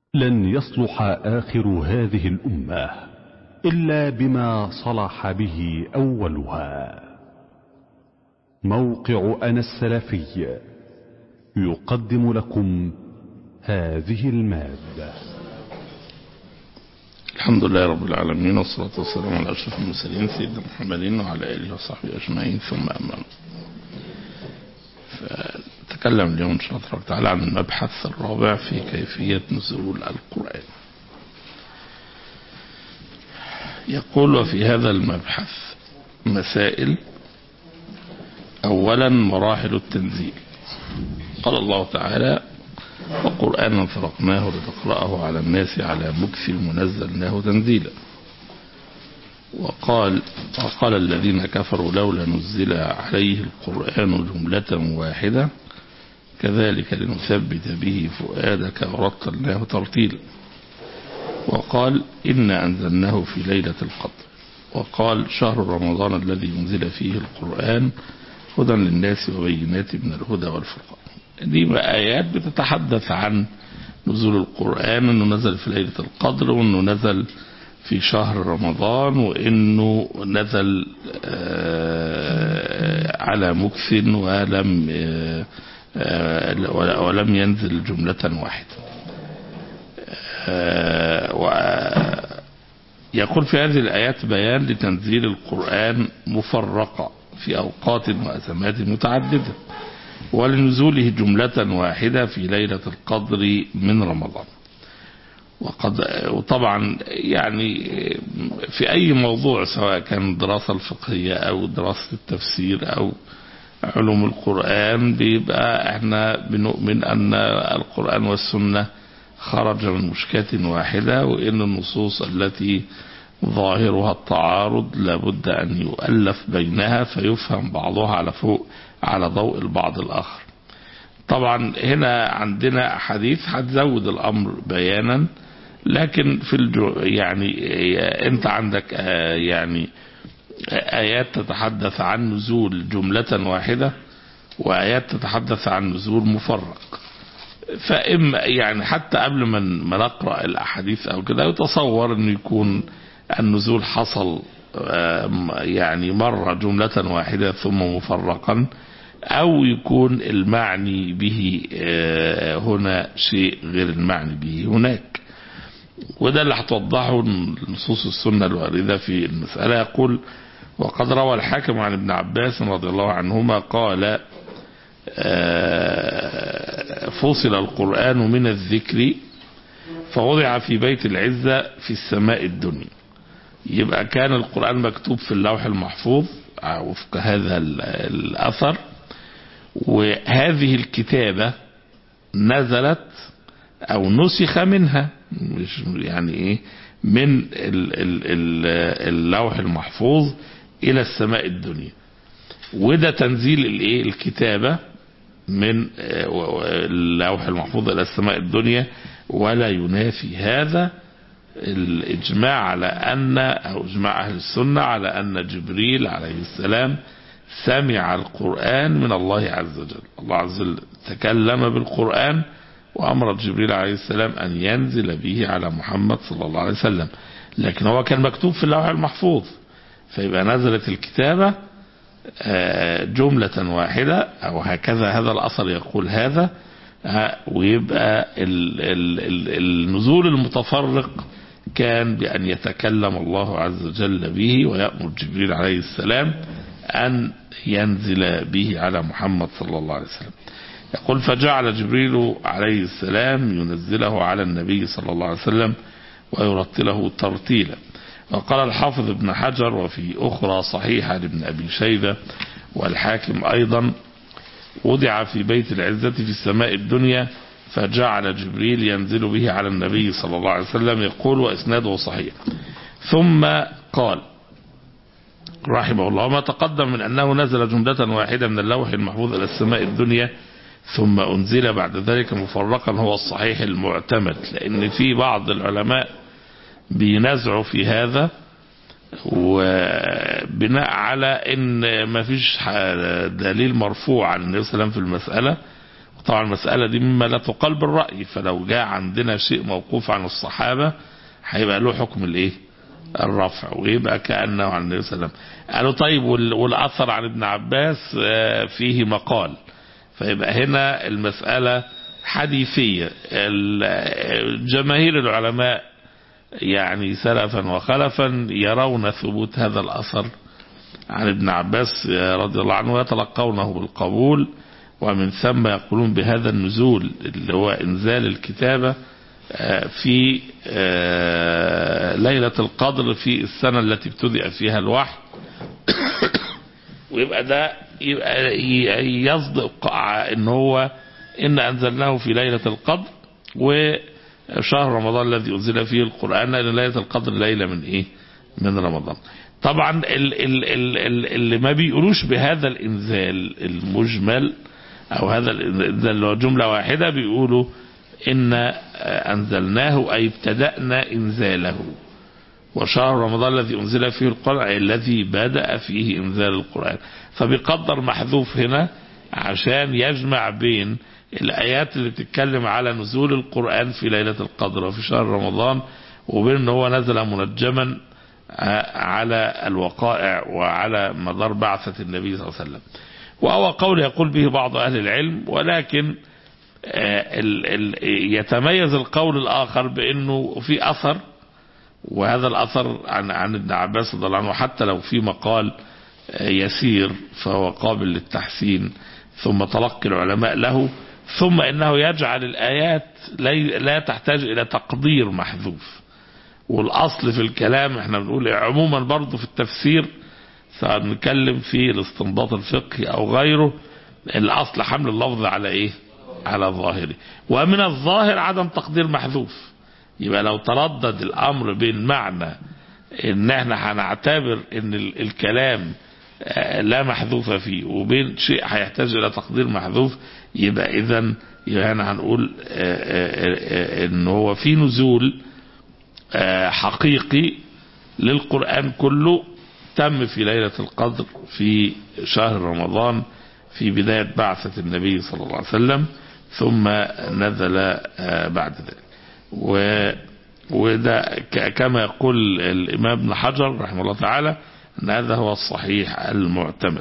لن يصلح آخر هذه الأمة إلا بما صلح به أولها موقع أنا السلفي يقدم لكم هذه المادة الحمد لله رب العالمين والصلاة والسلام على أشرف المرسلين سيدنا محمد وعلى آله وصحبه أجمعين ثم أما فتكلم اليوم إن شاء الله تعالى عن المبحث الرابع في كيفية نزول القرآن يقول وفي هذا المبحث مسائل أولا مراحل التنزيل قال الله تعالى وقرآنا فرقناه لتقرأه على الناس على مكث ونزلناه تنزيلا وقال وقال الذين كفروا لولا نزل عليه القرآن جملة واحدة كذلك لنثبت به فؤادك ورتلناه ترتيلا وقال إنا أنزلناه في ليلة القدر وقال شهر رمضان الذي أنزل فيه القرآن هدى للناس وبينات من الهدى والفرقان دي آيات بتتحدث عن نزول القرآن انه نزل في ليلة القدر وانه نزل في شهر رمضان وانه نزل على مكث ولم ولم ينزل جملة واحدة يقول في هذه الآيات بيان لتنزيل القرآن مفرقة في أوقات وأزمات متعددة ولنزوله جملة واحدة في ليلة القدر من رمضان وقد وطبعا يعني في أي موضوع سواء كان الدراسة الفقهية أو دراسة التفسير أو علوم القرآن بيبقى احنا بنؤمن أن القرآن والسنة خرج من مشكاة واحدة وإن النصوص التي ظاهرها التعارض لابد أن يؤلف بينها فيفهم بعضها على فوق على ضوء البعض الآخر طبعا هنا عندنا أحاديث هتزود الأمر بيانا لكن في الجو يعني أنت عندك يعني آيات تتحدث عن نزول جملة واحدة وآيات تتحدث عن نزول مفرق فإما يعني حتى قبل ما نقرأ الأحاديث أو كده يتصور أنه يكون النزول حصل يعني مرة جملة واحدة ثم مفرقا أو يكون المعني به هنا شيء غير المعني به هناك وده اللي هتوضحه نصوص السنة الواردة في المسألة يقول وقد روى الحاكم عن ابن عباس رضي الله عنهما قال فصل القرآن من الذكر فوضع في بيت العزة في السماء الدنيا يبقى كان القرآن مكتوب في اللوح المحفوظ وفق هذا الأثر وهذه الكتابة نزلت أو نسخ منها مش يعني إيه من اللوح المحفوظ إلى السماء الدنيا وده تنزيل الايه الكتابة من اللوح المحفوظ إلى السماء الدنيا ولا ينافي هذا الإجماع على أن أو إجماع أهل السنة على أن جبريل عليه السلام سمع القرآن من الله عز وجل الله عز وجل تكلم بالقرآن وأمر جبريل عليه السلام أن ينزل به على محمد صلى الله عليه وسلم لكن هو كان مكتوب في اللوح المحفوظ فيبقى نزلت الكتابة جملة واحدة أو هكذا هذا الأثر يقول هذا ويبقى النزول المتفرق كان بأن يتكلم الله عز وجل به ويأمر جبريل عليه السلام أن ينزل به على محمد صلى الله عليه وسلم يقول فجعل جبريل عليه السلام ينزله على النبي صلى الله عليه وسلم ويرتله ترتيلا وقال الحافظ ابن حجر وفي أخرى صحيحة لابن أبي شيبة والحاكم أيضا وضع في بيت العزة في السماء الدنيا فجعل جبريل ينزل به على النبي صلى الله عليه وسلم يقول وإسناده صحيح ثم قال رحمه الله وما تقدم من أنه نزل جملة واحدة من اللوح المحفوظ إلى السماء الدنيا ثم أنزل بعد ذلك مفرقا هو الصحيح المعتمد لأن في بعض العلماء بينازعوا في هذا وبناء على ان ما فيش دليل مرفوع عن النبي صلى الله عليه وسلم في المسألة طبعا المسألة دي مما لا تقال بالرأي فلو جاء عندنا شيء موقوف عن الصحابة هيبقى له حكم الايه الرفع ويبقى كأنه عن النبي صلى الله عليه وسلم قالوا طيب وال- والأثر عن ابن عباس آه، فيه مقال فيبقى هنا المسألة حديثية ال- جماهير العلماء يعني سلفا وخلفا يرون ثبوت هذا الأثر عن ابن عباس رضي الله عنه ويتلقونه بالقبول ومن ثم يقولون بهذا النزول اللي هو انزال الكتابة آه، في آه، ليلة القدر في السنة التي ابتدأ فيها الوحي ويبقى ده يبقى ي- يصدق ع- ان هو ان انزلناه في ليلة القدر وشهر رمضان الذي انزل فيه القرآن لان ليلة القدر ليلة من ايه من رمضان طبعا ال ال ال ال اللي ما بيقولوش بهذا الانزال المجمل او هذا الانزال اللي هو جملة واحدة بيقولوا ان انزلناه اي ابتدأنا انزاله وشهر رمضان الذي أنزل فيه القرآن أي الذي بدأ فيه إنزال القرآن فبيقدر محذوف هنا عشان يجمع بين الآيات اللي بتتكلم على نزول القرآن في ليلة القدر وفي شهر رمضان وبين أنه هو نزل منجما آه، على الوقائع وعلى مدار بعثة النبي صلى الله عليه وسلم وهو قول يقول به بعض أهل العلم ولكن آه، ال- ال- يتميز القول الآخر بأنه في أثر وهذا الأثر عن عن ابن عباس رضي الله عنه حتى لو في مقال آه، يسير فهو قابل للتحسين ثم تلقي العلماء له ثم انه يجعل الايات لي- لا تحتاج الى تقدير محذوف والاصل في الكلام احنا بنقول عموما برضه في التفسير سواء نتكلم في الاستنباط الفقهي او غيره الاصل حمل اللفظ على ايه على ظاهره ومن الظاهر عدم تقدير محذوف يبقى لو تردد الامر بين معنى ان احنا هنعتبر ان ال- الكلام آه، لا محذوف فيه وبين شيء هيحتاج الى تقدير محذوف يبقى اذا يبقى هنا هنقول آه، آه، آه، ان هو في نزول آه، حقيقي للقرآن كله تم في ليلة القدر في شهر رمضان في بداية بعثة النبي صلى الله عليه وسلم ثم نزل آه، بعد ذلك و وده ك- كما يقول الإمام ابن حجر رحمه الله تعالى أن هذا هو الصحيح المعتمد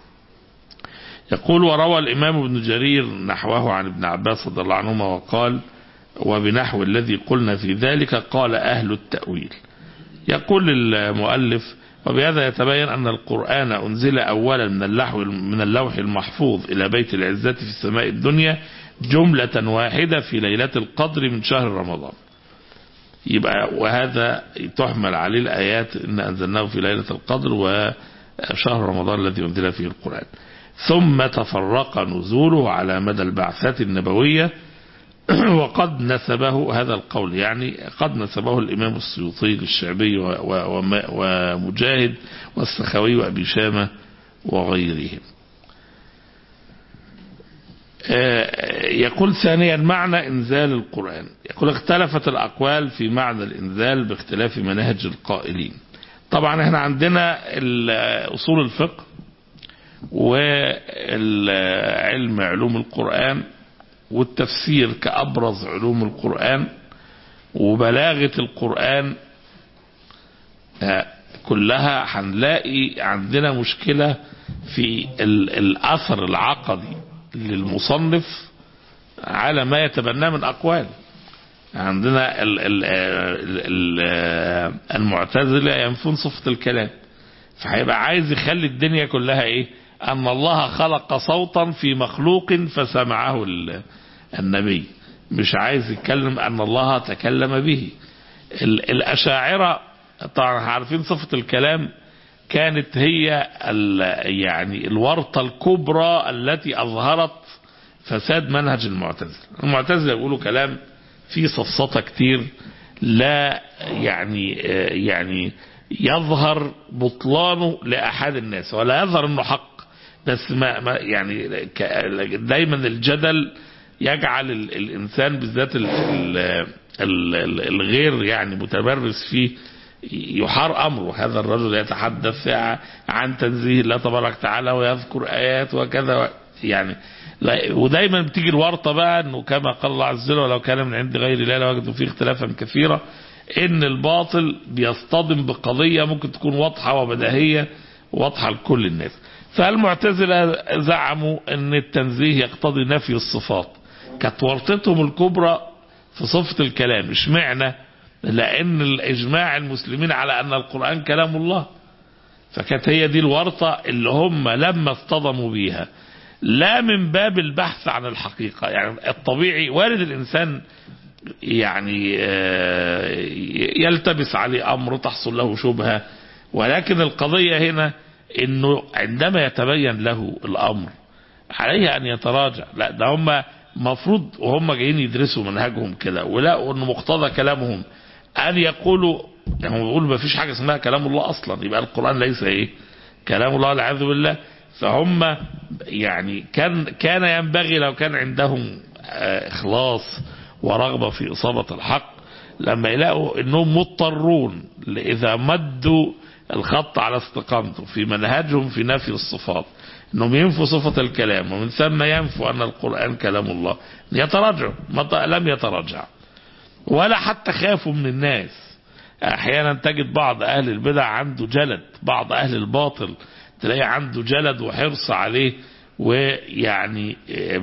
يقول وروى الإمام ابن جرير نحوه عن ابن عباس رضي الله عنهما وقال وبنحو الذي قلنا في ذلك قال أهل التأويل يقول المؤلف وبهذا يتبين أن القرآن أنزل أولا من اللوح من اللوح المحفوظ إلى بيت العزة في السماء الدنيا جملة واحدة في ليلة القدر من شهر رمضان يبقى وهذا تحمل عليه الآيات إن أنزلناه في ليلة القدر وشهر رمضان الذي أنزل فيه القرآن ثم تفرق نزوله على مدى البعثات النبوية وقد نسبه هذا القول يعني قد نسبه الإمام السيوطي للشعبي و- و- وما- ومجاهد والسخوي وأبي شامة وغيرهم آه، يقول ثانيا معنى إنزال القرآن يقول اختلفت الأقوال في معنى الإنزال باختلاف مناهج القائلين طبعا احنا عندنا ال- أصول الفقه وعلم علوم القرآن والتفسير كأبرز علوم القرآن وبلاغة القرآن آه، كلها هنلاقي عندنا مشكلة في ال- الأثر العقدي للمصنف على ما يتبناه من أقوال عندنا ال ال ال ال المعتزلة ينفون صفة الكلام فهيبقى عايز يخلي الدنيا كلها ايه ان الله خلق صوتا في مخلوق فسمعه ال- النبي مش عايز يتكلم ان الله تكلم به ال- الاشاعرة طبعا عارفين صفة الكلام كانت هي ال- يعني الورطة الكبرى التي اظهرت فساد منهج المعتزلة المعتزلة يقولوا كلام فيه سفسطة كتير لا يعني يعني يظهر بطلانه لأحد الناس ولا يظهر انه حق بس ما, ما يعني ك- دايما الجدل يجعل ال- الانسان بالذات ال- ال- ال- ال- الغير يعني متمرس فيه يحار امره هذا الرجل يتحدث عن تنزيه الله تبارك وتعالى ويذكر ايات وكذا يعني لا ودايما بتيجي الورطة بقى انه كما قال الله عز وجل ولو كان من عند غير الله لوجدوا فيه اختلافا كثيرا ان الباطل بيصطدم بقضية ممكن تكون واضحة وبديهية واضحة لكل الناس فالمعتزلة زعموا ان التنزيه يقتضي نفي الصفات كانت ورطتهم الكبرى في صفة الكلام اشمعنى لان الاجماع المسلمين على ان القرآن كلام الله فكانت هي دي الورطة اللي هم لما اصطدموا بيها لا من باب البحث عن الحقيقة يعني الطبيعي وارد الإنسان يعني يلتبس عليه أمر تحصل له شبهة ولكن القضية هنا انه عندما يتبين له الامر عليه ان يتراجع لا ده هم مفروض وهم جايين يدرسوا منهجهم كده ولقوا ان مقتضى كلامهم ان يقولوا يعني هم بيقولوا ما فيش حاجه اسمها كلام الله اصلا يبقى القران ليس ايه كلام الله والعياذ بالله فهم يعني كان كان ينبغي لو كان عندهم اخلاص ورغبه في اصابه الحق لما يلاقوا انهم مضطرون اذا مدوا الخط على استقامته في منهجهم في نفي الصفات انهم ينفوا صفة الكلام ومن ثم ينفوا ان القرآن كلام الله يتراجعوا لم يتراجع ولا حتى خافوا من الناس احيانا تجد بعض اهل البدع عنده جلد بعض اهل الباطل تلاقي عنده جلد وحرص عليه ويعني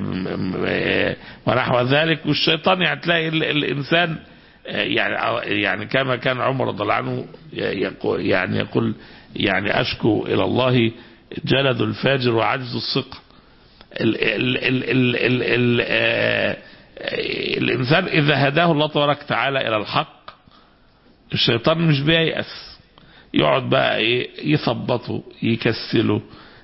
ونحو ذلك والشيطان يعني تلاقي الانسان يعني يعني كما كان عمر رضي الله عنه يقول يعني يقول يعني اشكو الى الله جلد الفاجر وعجز الثقه ال ال ال ال ال ال الانسان اذا هداه الله تبارك وتعالى الى الحق الشيطان مش بييأس يقعد بقى ايه يثبطه يكسله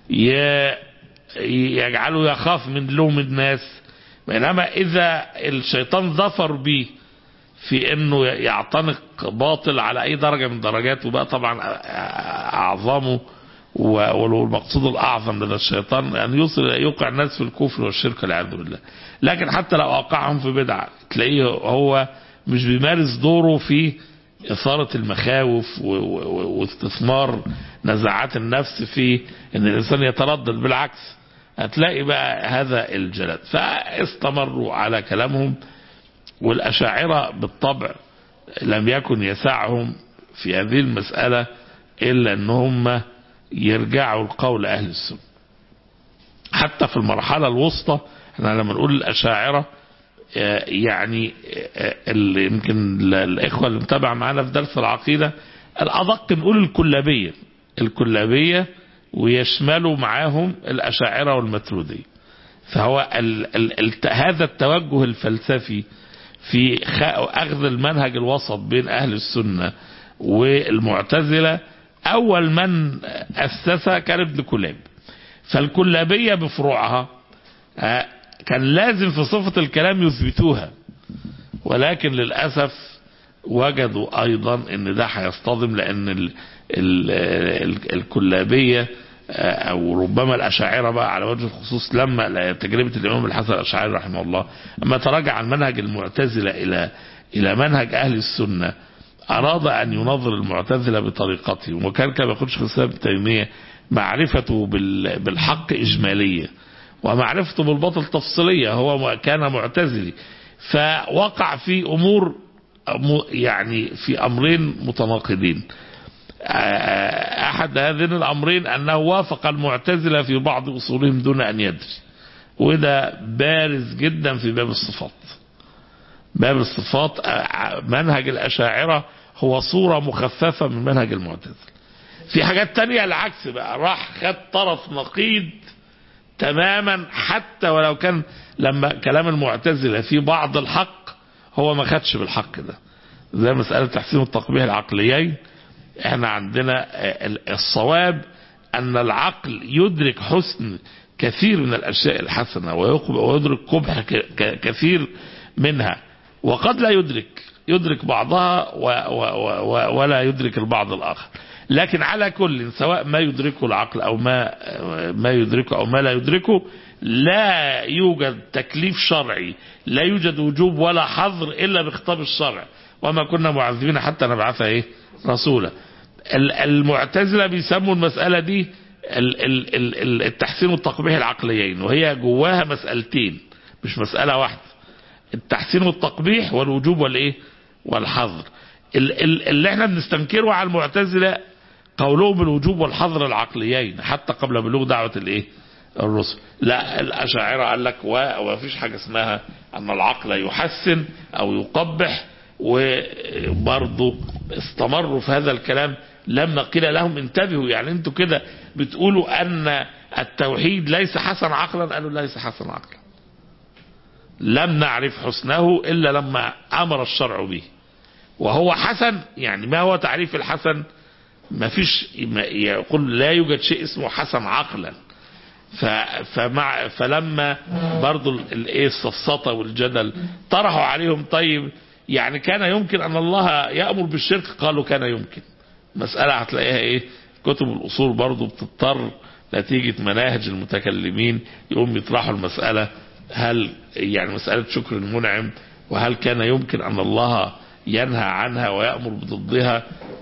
يجعله يخاف من لوم الناس بينما اذا الشيطان ظفر بيه في انه يعتنق باطل على اي درجة من درجاته بقى طبعا اعظمه والمقصود الاعظم لدى الشيطان ان يوصل يوقع الناس في الكفر والشرك والعياذ بالله لكن حتى لو اوقعهم في بدعة تلاقيه هو مش بيمارس دوره في إثارة المخاوف واستثمار نزاعات النفس في ان الانسان يتردد بالعكس هتلاقي بقى هذا الجلد فاستمروا على كلامهم والأشاعرة بالطبع لم يكن يسعهم في هذه المسألة إلا أن هم يرجعوا القول أهل السنة حتى في المرحلة الوسطى احنا لما نقول الأشاعرة يعني اللي يمكن الإخوة اللي متابع معانا في درس العقيدة الأدق نقول الكلابية الكلابية ويشملوا معاهم الأشاعرة والمترودية فهو ال ال ال هذا التوجه الفلسفي في أخذ المنهج الوسط بين أهل السنة والمعتزلة أول من أسس كان ابن كلاب فالكلابية بفروعها كان لازم في صفة الكلام يثبتوها ولكن للأسف وجدوا أيضا أن ده هيصطدم لأن ال ال ال الكلابية او ربما الاشاعره بقى على وجه الخصوص لما تجربه الامام الحسن الاشعري رحمه الله اما تراجع عن منهج المعتزله الى الى منهج اهل السنه اراد ان ينظر المعتزله بطريقته وكان كما يقول شيخ الاسلام ابن تيميه معرفته بالحق اجماليه ومعرفته بالباطل تفصيليه هو كان معتزلي فوقع في امور يعني في امرين متناقضين احد هذين الامرين انه وافق المعتزله في بعض اصولهم دون ان يدري وده بارز جدا في باب الصفات باب الصفات منهج الاشاعره هو صوره مخففه من منهج المعتزله في حاجات تانية العكس بقى راح خد طرف نقيض تماما حتى ولو كان لما كلام المعتزله في بعض الحق هو ما خدش بالحق ده زي مساله تحسين التقبيح العقليين احنا عندنا الصواب ان العقل يدرك حسن كثير من الاشياء الحسنه ويدرك قبح كثير منها وقد لا يدرك يدرك بعضها ولا يدرك البعض الاخر لكن على كل سواء ما يدركه العقل او ما ما يدركه او ما لا يدركه لا يوجد تكليف شرعي لا يوجد وجوب ولا حظر الا بخطاب الشرع وما كنا معذبين حتى نبعث ايه رسولا المعتزلة بيسموا المسألة دي ال- ال- ال- ال- التحسين والتقبيح العقليين وهي جواها مسألتين مش مسألة واحدة التحسين والتقبيح والوجوب والايه والحظر ال- ال- اللي احنا بنستنكره على المعتزلة قولهم بالوجوب والحظر العقليين حتى قبل بلوغ دعوة الايه الرسل لا الأشاعرة قال لك و- ومفيش حاجة اسمها أن العقل يحسن أو يقبح وبرضه استمروا في هذا الكلام لما قيل لهم انتبهوا يعني انتوا كده بتقولوا أن التوحيد ليس حسن عقلا قالوا ليس حسن عقلا لم نعرف حسنه إلا لما أمر الشرع به وهو حسن يعني ما هو تعريف الحسن ما فيش ما- يقول لا يوجد شيء اسمه حسن عقلا ف فمع فلما برضو ال- الايه السفسطه والجدل طرحوا عليهم طيب يعني كان يمكن ان الله يامر بالشرك قالوا كان يمكن مساله هتلاقيها ايه كتب الاصول برضو بتضطر نتيجه مناهج المتكلمين يقوم يطرحوا المساله هل يعني مساله شكر المنعم وهل كان يمكن ان الله ينهى عنها ويامر بضدها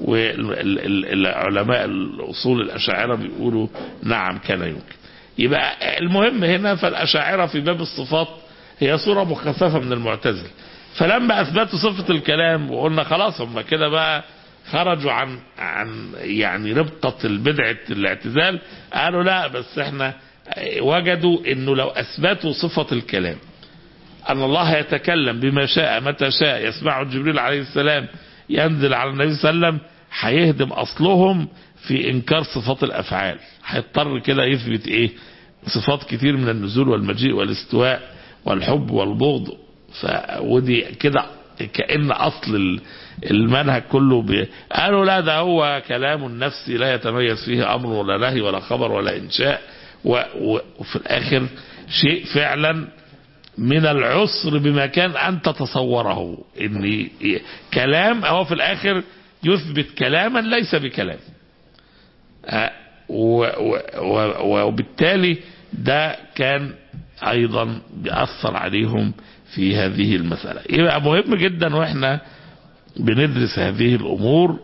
والعلماء الاصول الاشاعره بيقولوا نعم كان يمكن يبقى المهم هنا فالأشاعرة في باب الصفات هي صورة مخففة من المعتزلة فلما أثبتوا صفة الكلام وقلنا خلاص هم كده بقى خرجوا عن عن يعني ربقة البدعة الاعتزال قالوا لا بس احنا وجدوا انه لو اثبتوا صفة الكلام ان الله يتكلم بما شاء متى شاء يسمعه جبريل عليه السلام ينزل على النبي صلى الله عليه وسلم هيهدم اصلهم في انكار صفات الافعال هيضطر كده يثبت ايه صفات كتير من النزول والمجيء والاستواء والحب والبغض ف ودي كده كأن أصل ال- المنهج كله ب... قالوا لا ده هو كلام النفس لا يتميز فيه أمر ولا نهي ولا خبر ولا إنشاء و... و... وفي الآخر شيء فعلا من العسر بما كان أن تتصوره إن ي- كلام هو في الآخر يثبت كلاما ليس بكلام آه، و- و- و- وبالتالي ده كان ايضا بيأثر عليهم في هذه المسألة يبقى مهم جدا واحنا بندرس هذه الامور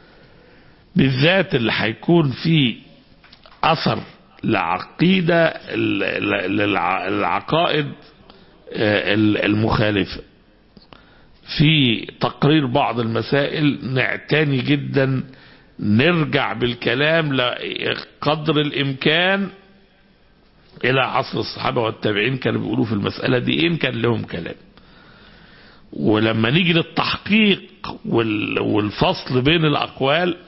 بالذات اللي هيكون في اثر لعقيدة ال- ال- للع- العقائد آه، ال- المخالفة في تقرير بعض المسائل نعتني جدا نرجع بالكلام لقدر الامكان الى عصر الصحابه والتابعين كانوا بيقولوا في المساله دي ايه إن كان لهم كلام ولما نيجي للتحقيق وال- والفصل بين الاقوال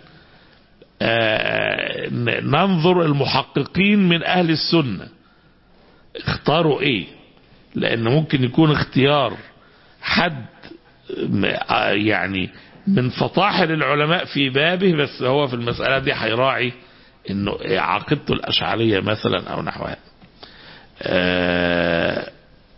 آه، ن- ننظر المحققين من اهل السنه اختاروا ايه لان ممكن يكون اختيار حد م- آه، يعني من فطاحل العلماء في بابه بس هو في المسألة دي هيراعي انه عقيدته الاشعرية مثلا او نحوها آه،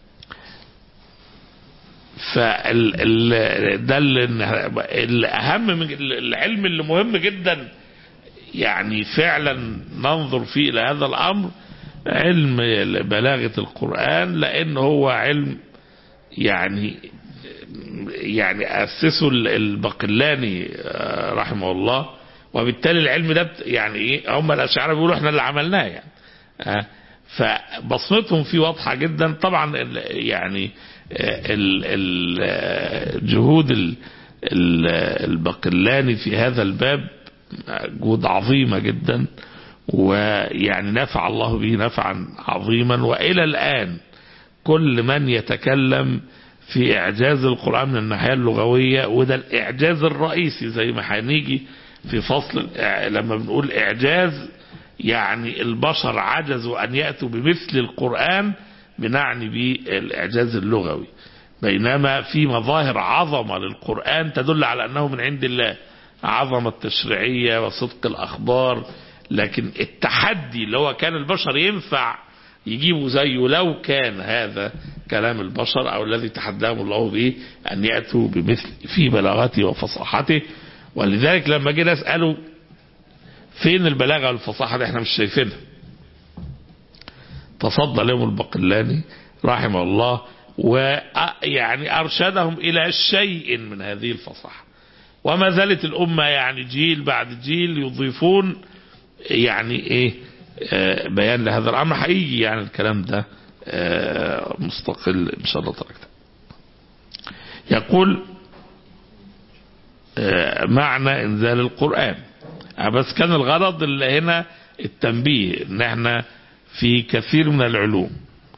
فال ال- ده اللي الاهم من العلم اللي مهم جدا يعني فعلا ننظر فيه الى هذا الامر علم بلاغة القرآن لان هو علم يعني يعني أسسه البقلاني آه، رحمه الله وبالتالي العلم ده بت- يعني ايه هم الأشاعرة بيقولوا احنا اللي عملناه يعني آه، فبصمتهم فيه واضحة جدا طبعا ال- يعني آه، ال- ال- آه، جهود ال- ال- البقلاني في هذا الباب جهود عظيمة جدا ويعني نفع الله به نفعا عظيما وإلى الآن كل من يتكلم في إعجاز القرآن من الناحية اللغوية وده الإعجاز الرئيسي زي ما هنيجي في فصل الإع- لما بنقول إعجاز يعني البشر عجزوا أن يأتوا بمثل القرآن بنعني بالإعجاز اللغوي بينما في مظاهر عظمة للقرآن تدل على أنه من عند الله عظمة التشريعية وصدق الأخبار لكن التحدي اللي هو كان البشر ينفع يجيبوا زيه لو كان هذا كلام البشر أو الذي تحداهم الله به أن يأتوا بمثل في بلاغته وفصاحته ولذلك لما جينا نسأله فين البلاغة والفصاحة دي احنا مش شايفينها تصدى لهم البقلاني رحمه الله ويعني أرشدهم إلى شيء من هذه الفصاحة وما زالت الأمة يعني جيل بعد جيل يضيفون يعني إيه آه، بيان لهذا الأمر هيجي يعني الكلام ده آه، مستقل إن شاء الله تركته يقول آه، معنى انزال القرآن آه، بس كان الغرض اللي هنا التنبيه ان احنا في كثير من العلوم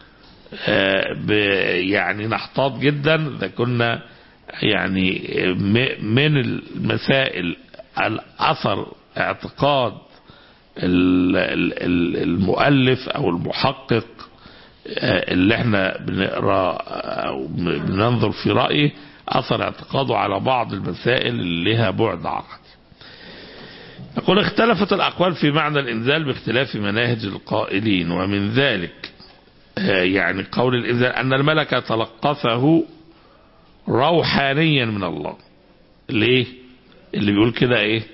آه، ب- يعني نحتاط جدا اذا كنا يعني م- من المسائل الاثر اعتقاد ال- ال- ال- المؤلف او المحقق آه، اللي احنا بنقرا او بننظر في رايه اثر اعتقاده على بعض المسائل اللي لها بعد عقدي. يقول اختلفت الاقوال في معنى الانزال باختلاف مناهج القائلين ومن ذلك آه، يعني قول الانزال ان الملك تلقفه روحانيا من الله. ليه؟ اللي بيقول كده ايه؟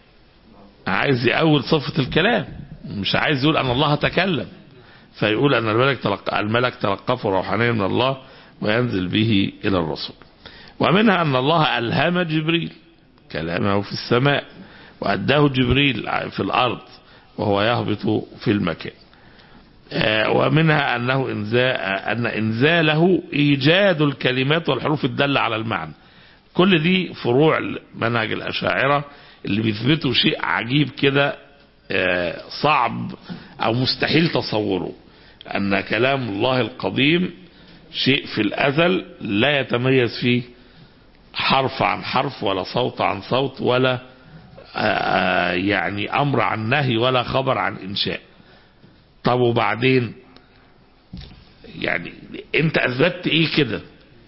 عايز يأول صفة الكلام مش عايز يقول ان الله تكلم فيقول أن الملك تلق... الملك تلقفه روحانيا من الله وينزل به إلى الرسول ومنها أن الله ألهم جبريل كلامه في السماء وأداه جبريل في الأرض وهو يهبط في المكان آه، ومنها أنه إنزال أن إنزاله إيجاد الكلمات والحروف الدالة على المعنى كل دي فروع منهج الأشاعرة اللي بيثبتوا شيء عجيب كده آه، صعب أو مستحيل تصوره أن كلام الله القديم شيء في الأزل لا يتميز فيه حرف عن حرف ولا صوت عن صوت ولا آه، يعني أمر عن نهي ولا خبر عن إنشاء طب وبعدين يعني انت اثبتت ايه كده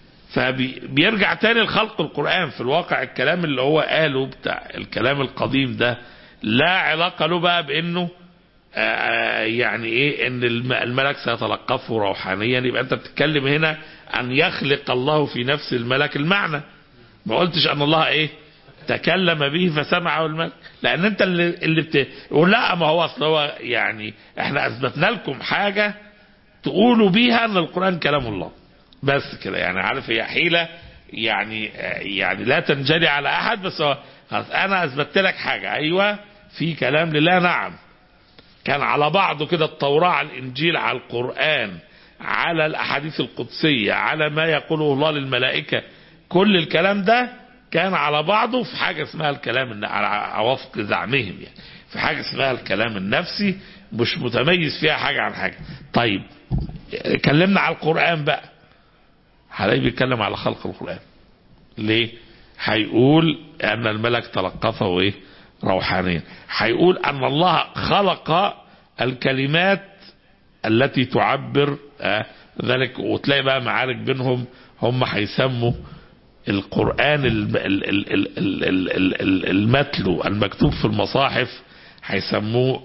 فبيرجع تاني لخلق القرآن في الواقع الكلام اللي هو قاله بتاع الكلام القديم ده لا علاقة له بقى بانه آه، يعني ايه ان الم- الملك سيتلقفه روحانيا يبقى انت بتتكلم هنا ان يخلق الله في نفس الملك المعنى ما قلتش ان الله ايه تكلم به فسمعه الملك لان انت اللي اللي بت... يقول لا ما هو اصل هو يعني احنا اثبتنا لكم حاجه تقولوا بيها ان القران كلام الله بس كده يعني عارف هي حيله يعني يعني لا تنجلي على احد بس هو خلاص انا اثبتت لك حاجه ايوه في كلام لله نعم كان على بعضه كده التوراة على الإنجيل على القرآن على الأحاديث القدسية على ما يقوله الله للملائكة كل الكلام ده كان على بعضه في حاجة اسمها الكلام الن- على وفق زعمهم يعني في حاجة اسمها الكلام النفسي مش متميز فيها حاجة عن حاجة طيب اتكلمنا على القرآن بقى هلاقيه بيتكلم على خلق القرآن ليه هيقول ان الملك تلقفه ايه روحانيا هيقول ان الله خلق الكلمات التي تعبر آه ذلك وتلاقي بقى معارك بينهم هم هيسموا القرآن الم- ال- ال- ال- ال- ال- ال- ال- المتلو المكتوب في المصاحف هيسموه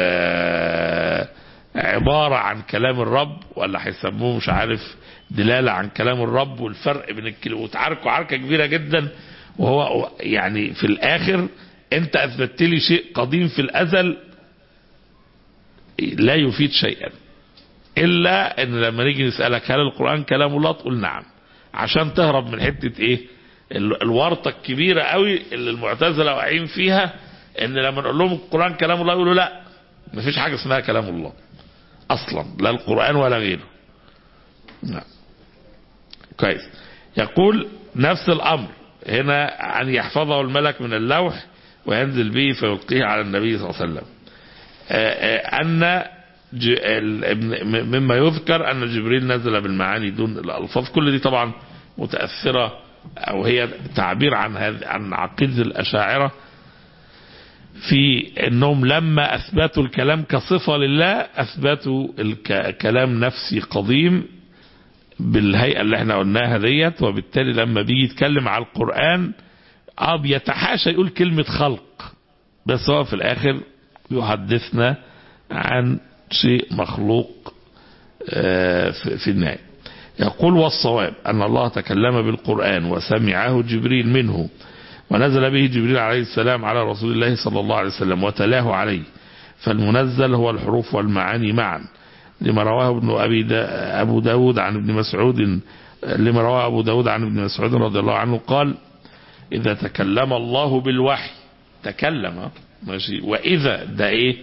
آه، عبارة عن كلام الرب ولا هيسموه مش عارف دلالة عن كلام الرب والفرق بين الكلمة وتعاركوا عركة كبيرة جدا وهو يعني في الآخر أنت أثبتت لي شيء قديم في الأزل لا يفيد شيئا إلا أن لما نيجي نسألك هل القرآن كلام الله تقول نعم عشان تهرب من حتة إيه ال- الورطة الكبيرة قوي اللي المعتزلة واقعين فيها ان لما نقول لهم القرآن كلام الله يقولوا لا مفيش حاجة اسمها كلام الله اصلا لا القرآن ولا غيره نعم كويس يقول نفس الامر هنا ان يحفظه الملك من اللوح وينزل به فيلقيه على النبي صلى الله عليه وسلم آه، آه، ان ج- ال- ابن- م- مما يذكر ان جبريل نزل بالمعاني دون الالفاظ كل دي طبعا متاثره او هي تعبير عن هذا عن عقيده الاشاعره في انهم لما اثبتوا الكلام كصفه لله اثبتوا الك- كلام نفسي قديم بالهيئه اللي احنا قلناها ديت وبالتالي لما بيجي يتكلم على القران اه بيتحاشى يقول كلمه خلق بس هو في الاخر يحدثنا عن شيء مخلوق آه، في في النهايه يقول والصواب أن الله تكلم بالقرآن وسمعه جبريل منه ونزل به جبريل عليه السلام على رسول الله صلى الله عليه وسلم وتلاه عليه فالمنزل هو الحروف والمعاني معا لما رواه ابن أبي دا أبو داود عن ابن مسعود لما رواه أبو داود عن ابن مسعود رضي الله عنه قال إذا تكلم الله بالوحي تكلم ماشي وإذا ده إيه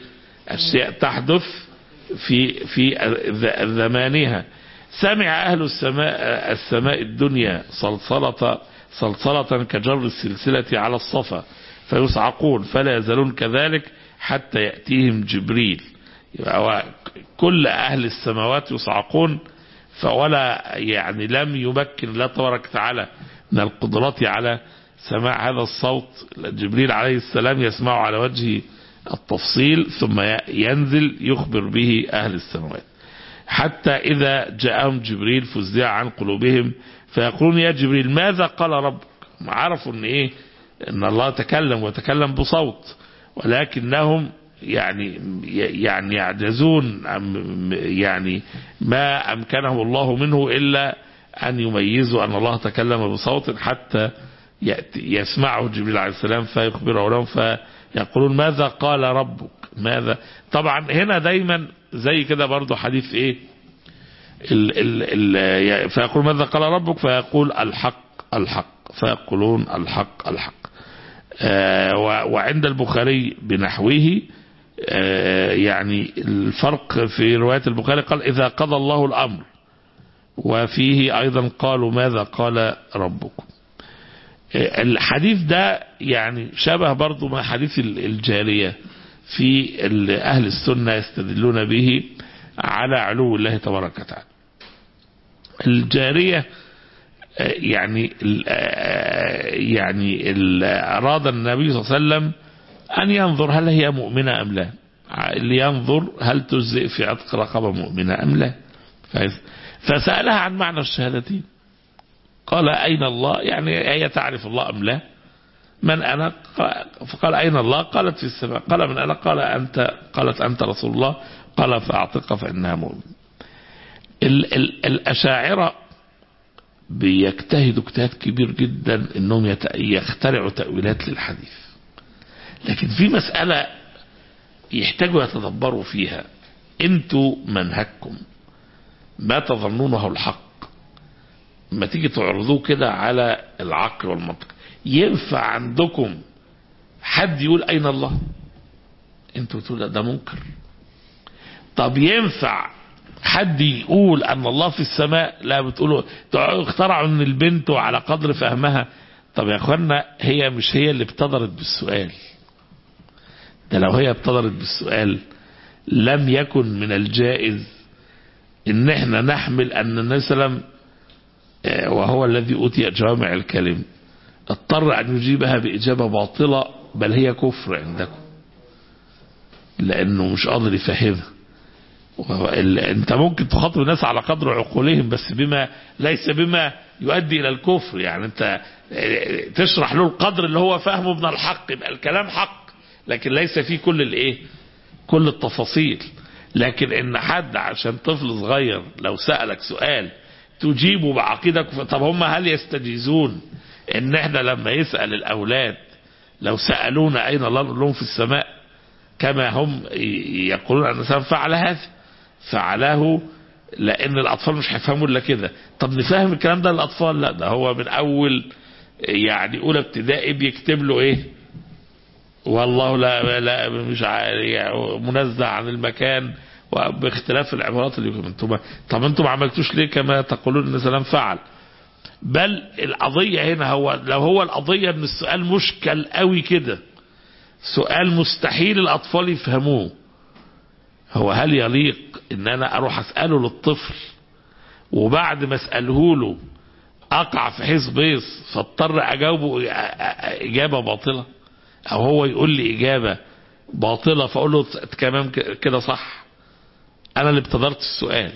أشياء تحدث في في زمانها سمع أهل السماء السماء الدنيا صلصلة صلصلة كجر السلسلة على الصفا فيصعقون فلا يزالون كذلك حتى يأتيهم جبريل يبقى كل أهل السماوات يصعقون فولا يعني لم يمكن الله تبارك وتعالى من القدرات على سماع هذا الصوت جبريل عليه السلام يسمعه على وجه التفصيل ثم ينزل يخبر به أهل السماوات حتى إذا جاءهم جبريل فزع عن قلوبهم فيقولون يا جبريل ماذا قال ربك عرفوا ان ايه ان الله تكلم وتكلم بصوت ولكنهم يعني يعني يعجزون يعني ما امكنهم الله منه الا ان يميزوا ان الله تكلم بصوت حتى يسمعه جبريل عليه السلام فيخبره لهم فيقولون ماذا قال ربك ماذا طبعا هنا دايما زي كده برضو حديث ايه ال ال ال فيقول ماذا قال ربك فيقول الحق الحق فيقولون الحق الحق آه وعند البخاري بنحوه آه يعني الفرق في رواية البخاري قال إذا قضى الله الأمر وفيه أيضا قالوا ماذا قال ربكم آه الحديث ده يعني شبه برضو ما حديث الجارية في أهل السنة يستدلون به على علو الله تبارك وتعالى الجارية يعني يعني أراد النبي صلى الله عليه وسلم أن ينظر هل هي مؤمنة أم لا لينظر هل تجزئ في عتق رقبة مؤمنة أم لا فسألها عن معنى الشهادتين قال أين الله يعني هي تعرف الله أم لا من أنا فقال أين الله قالت في السماء قال من أنا قال أنت قالت أنت رسول الله قال فأعتق فإنها مؤمن ال ال الأشاعرة بيجتهدوا اجتهاد كبير جدا انهم يخترعوا تأويلات للحديث لكن في مسألة يحتاجوا يتدبروا فيها انتوا منهجكم ما تظنونه الحق ما تيجي تعرضوه كده على العقل والمنطق ينفع عندكم حد يقول اين الله انتوا تقول ده منكر طب ينفع حد يقول ان الله في السماء لا بتقولوا اخترعوا ان البنت على قدر فهمها طب يا اخوانا هي مش هي اللي ابتدرت بالسؤال ده لو هي ابتدرت بالسؤال لم يكن من الجائز ان احنا نحمل ان النبي صلى الله عليه وسلم وهو الذي اوتي جوامع الكلم اضطر ان يجيبها باجابه باطله بل هي كفر عندكم لانه مش قادر يفهمها انت ممكن تخاطب الناس على قدر عقولهم بس بما ليس بما يؤدي الى الكفر يعني انت تشرح له القدر اللي هو فاهمه من الحق يبقى الكلام حق لكن ليس فيه كل الايه كل التفاصيل لكن ان حد عشان طفل صغير لو سألك سؤال تجيبه بعقيدك طب هم هل يستجيزون ان احنا لما يسأل الاولاد لو سألونا اين الله نقول لهم في السماء كما هم يقولون ان الانسان فعل هذا فعله لان الاطفال مش هيفهموا الا كده طب نفهم الكلام ده للاطفال لا ده هو من اول يعني اولى ابتدائي بيكتب له ايه والله لا لا مش يعني منزه عن المكان وباختلاف العبارات اللي انتم طب انتم ما عملتوش ليه كما تقولون ان سلام فعل بل القضيه هنا هو لو هو القضيه ان السؤال مشكل قوي كده سؤال مستحيل الاطفال يفهموه هو هل يليق ان انا اروح اساله للطفل وبعد ما اساله له اقع في حيث بيص فاضطر اجاوبه اجابه باطله او هو يقول لي اجابه باطله فاقول له كمان كده صح انا اللي ابتدرت السؤال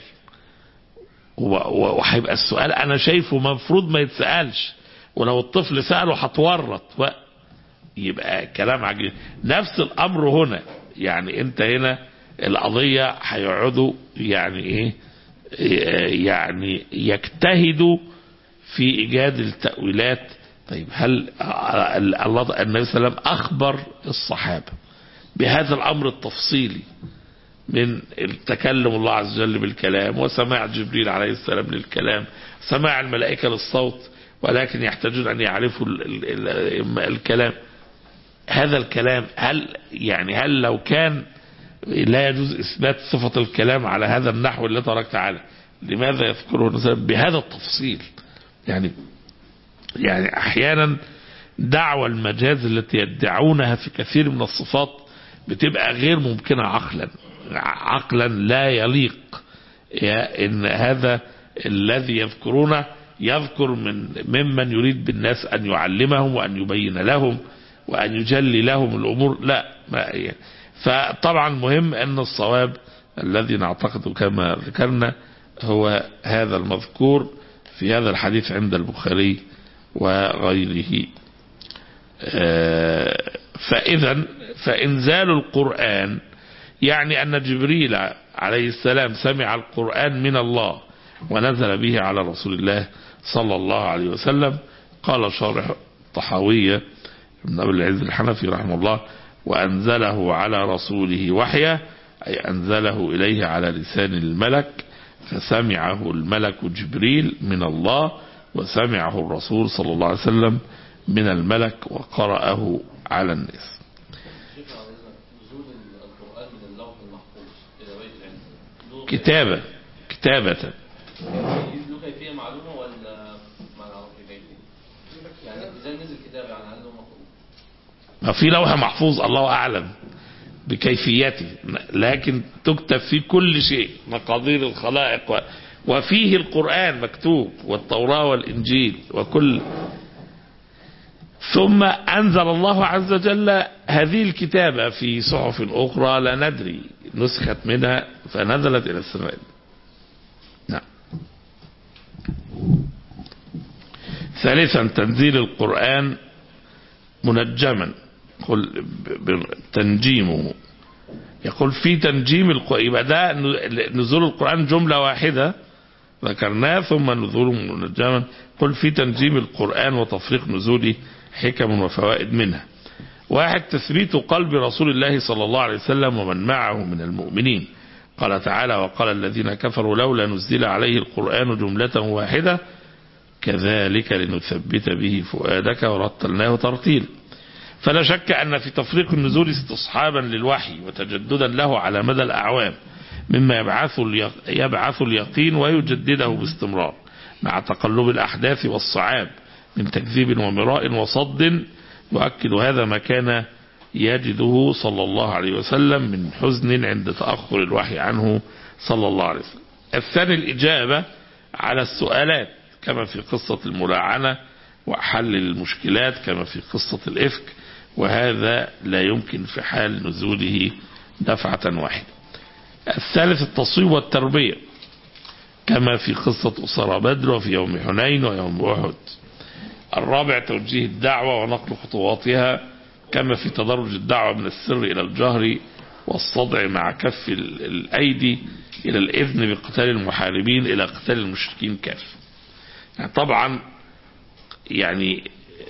وهيبقى السؤال انا شايفه مفروض ما يتسالش ولو الطفل ساله هتورط يبقى كلام عجيب نفس الامر هنا يعني انت هنا القضية هيقعدوا يعني ايه يعني يجتهدوا في ايجاد التأويلات طيب هل الله النبي صلى الله عليه وسلم اخبر الصحابة بهذا الامر التفصيلي من التكلم الله عز وجل بالكلام وسماع جبريل عليه السلام للكلام سماع الملائكة للصوت ولكن يحتاجون ان يعرفوا الكلام هذا الكلام هل يعني هل لو كان لا يجوز إثبات صفة الكلام على هذا النحو اللي ترك تعالى لماذا يذكره مثلا بهذا التفصيل يعني يعني أحيانا دعوى المجاز التي يدعونها في كثير من الصفات بتبقى غير ممكنة عقلا عقلا لا يليق يا ان هذا الذي يذكرونه يذكر من ممن يريد بالناس ان يعلمهم وان يبين لهم وان يجلي لهم الامور لا ما فطبعا مهم ان الصواب الذي نعتقد كما ذكرنا هو هذا المذكور في هذا الحديث عند البخاري وغيره فإذا فإنزال القرآن يعني أن جبريل عليه السلام سمع القرآن من الله ونزل به على رسول الله صلى الله عليه وسلم قال شارح طحاوية ابن أبي العز الحنفي رحمه الله وأنزله على رسوله وحيا أي أنزله إليه على لسان الملك فسمعه الملك جبريل من الله وسمعه الرسول صلى الله عليه وسلم من الملك وقرأه على الناس كتابة كتابة له كيفية معلومة ولا ما نعرف كيفية؟ يعني ازاي نزل كتاب يعني هل له مفهوم؟ ما في لوح محفوظ الله أعلم بكيفيته لكن تكتب فيه كل شيء مقادير الخلائق و... وفيه القرآن مكتوب والتوراة والإنجيل وكل ثم أنزل الله عز وجل هذه الكتابة في صحف أخرى لا ندري نسخت منها فنزلت إلى السماء نعم ثالثا تنزيل القرآن منجما قل تنجيمه يقول في تنجيم القرآن يبقى ده نزول القرآن جملة واحدة ذكرناه ثم نزول منجما قل في تنجيم القرآن وتفريق نزوله حكم وفوائد منها واحد تثبيت قلب رسول الله صلى الله عليه وسلم ومن معه من المؤمنين قال تعالى وقال الذين كفروا لولا نزل عليه القرآن جملة واحدة كذلك لنثبت به فؤادك ورتلناه ترتيلا فلا شك أن في تفريق النزول استصحابا للوحي وتجددا له على مدى الأعوام مما يبعث يبعث اليقين ويجدده باستمرار مع تقلب الأحداث والصعاب من تكذيب ومراء وصد يؤكد هذا ما كان يجده صلى الله عليه وسلم من حزن عند تأخر الوحي عنه صلى الله عليه وسلم الثاني الإجابة على السؤالات كما في قصة الملاعنة وحل المشكلات كما في قصة الإفك وهذا لا يمكن في حال نزوله دفعة واحدة الثالث التصويب والتربية كما في قصة أسرى بدر وفي يوم حنين ويوم أحد الرابع توجيه الدعوة ونقل خطواتها كما في تدرج الدعوة من السر إلى الجهر والصدع مع كف الأيدي إلى الإذن بقتال المحاربين إلى قتال المشركين كافة يعني طبعا يعني